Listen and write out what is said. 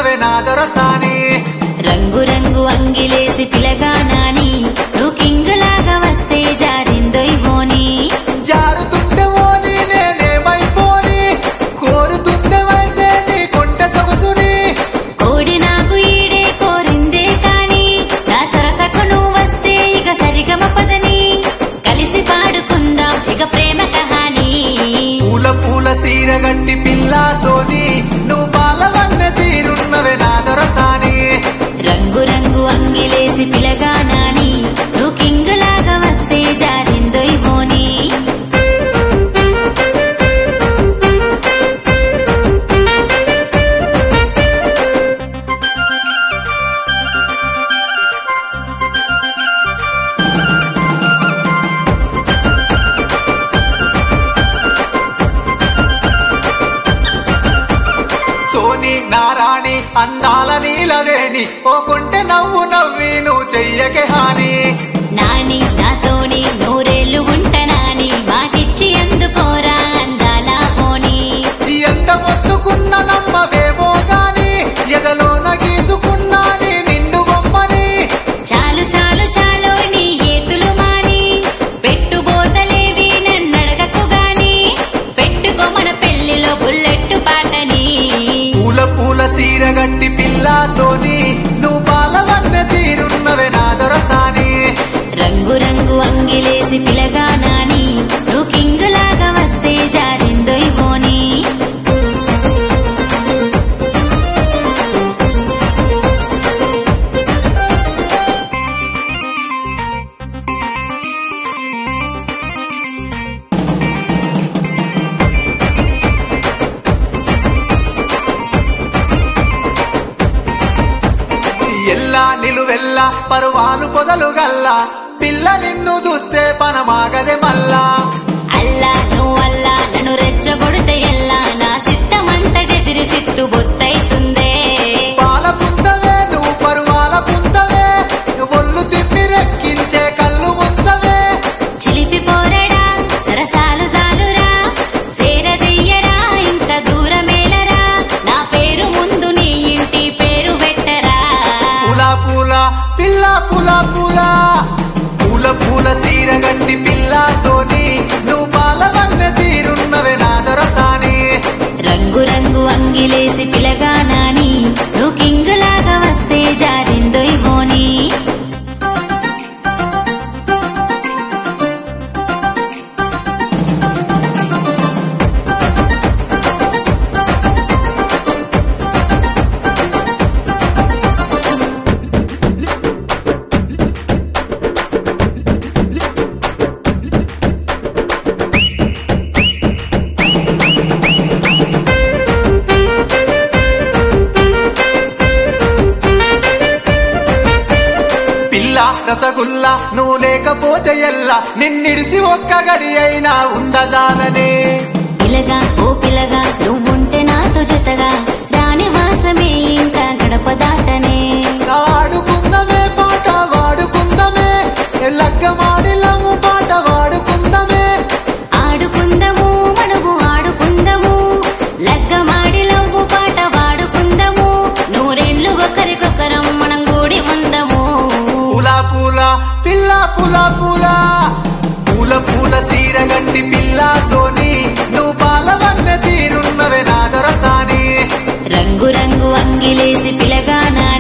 తీరున్నవే నా దొరసాని రంగు రంగు అంగిలేసి పిలగా నాని నువ్వు కింగులాగా వస్తే జారిందొయ్ హోని జారుతుంటే ఓని నేనేమైపోని కోరుతుంటే వయసే నీ కొంటె సొగసుని కోడి నాకు ఈడే కోరిందే కాని నా సరసకు నువ్వు వస్తే ఇక సరిగమ పదని కలిసి పాడుకుందాం ఇక ప్రేమ కహాని పూల పూల సీర గట్టి పిల్ల సోని నువ్వు పాలవన్న తీరున్నవే నా దొరసాని రంగు రంగు అంగిలేసి పిలగా నాని నువ్వు కింగులాగా వస్తే జారిందొయ్ హోని సోని నారాణి అందాల నీలవేణి ఓ కొంటె నవ్వు నవ్వి నువ్వు చెయ్యకే హాని నాని నాతోని నూరేళ్లు ఉంటనాని మాటిచ్చి ఎందుకోరా అందాల హోని ఎంత మొత్తుకున్న నమ్మవేమో గాని ఎదలోన గీసుకున్నా నీ నిండు బొమ్మని చాలు చాలు చాలు నీ ఏతులు మాని పెట్టుబోతలేవి నన్నడగకు గాని పెట్టుకో మన పెళ్లిలో బుల్లెట్టు పాటని పూల పూల సీర గట్టి పిల్ల సోని నువ్వు పాలవన్న తీరున్నవే నా దొరసాని రంగు రంగు అంగిలేసి పిలగా నాని నువ్వు కింగులాగా వస్తే జారిందొయ్ హోని ఎల్లా నిలువెల్లా పరువాలు పొదలు గల్లా పిల్ల నిన్ను చూస్తే పనమాగదే మల్లా అల్లా నువ్వు అల్లా నన్ను రెచ్చగొడితే ఎల్లా నా సిద్ధమంత చెదిరి సిత్తు బొత్తైతుందే పాల పుంతవే నువ్వు పరువాల పుంతవే ఒళ్ళు తిప్పి రెక్కించే కళ్ళు ముంతవే చిలిపి పోరడా సరసాలు జాలురా సేరదీయరా ఇంకా దూరమేలరా నా పేరు ముందు నీ ఇంటి పేరు పెట్టరా పూల పూల పిల్ల పూల పూల పూల పూల సీర గట్టి పిల్ల సోని నువ్వు పాలవన్న తీరున్నవే నా దొరసాని రంగు రంగు అంగిలేసి పిలగా నాని నువ్వు కింగులాగా వస్తే జారిందొయ్ హోని పిల్ల రసగుల్లా నువ్వు లేకపోతే ఎల్లా నిన్నిడిసి ఒక్క గడి అయినా ఉండజాలనే పిలగా ఓ పిలగా నువ్వుంటే నాతో జతగా రాని వాసమే ఇంకా గడప దాటనే ఆడుకుందమే పాట వాడుకుందమే లగ్గమాడిలము పాట వాడుకుందమే ఆడుకుందము మనము ఆడుకుందము లగ్గమాడి లవ్వు పాట వాడుకుందము నూరేండ్లు ఒకరికొకరం మనం కూడి ఉందము పూల పూల పిల్ల పూల పూల పూల పూల సీర గట్టి పిల్ల సోని నువ్వు పాలవన్న తీరున్నవే నా దొరసాని రంగు రంగు అంగిలేసి పిలగా నా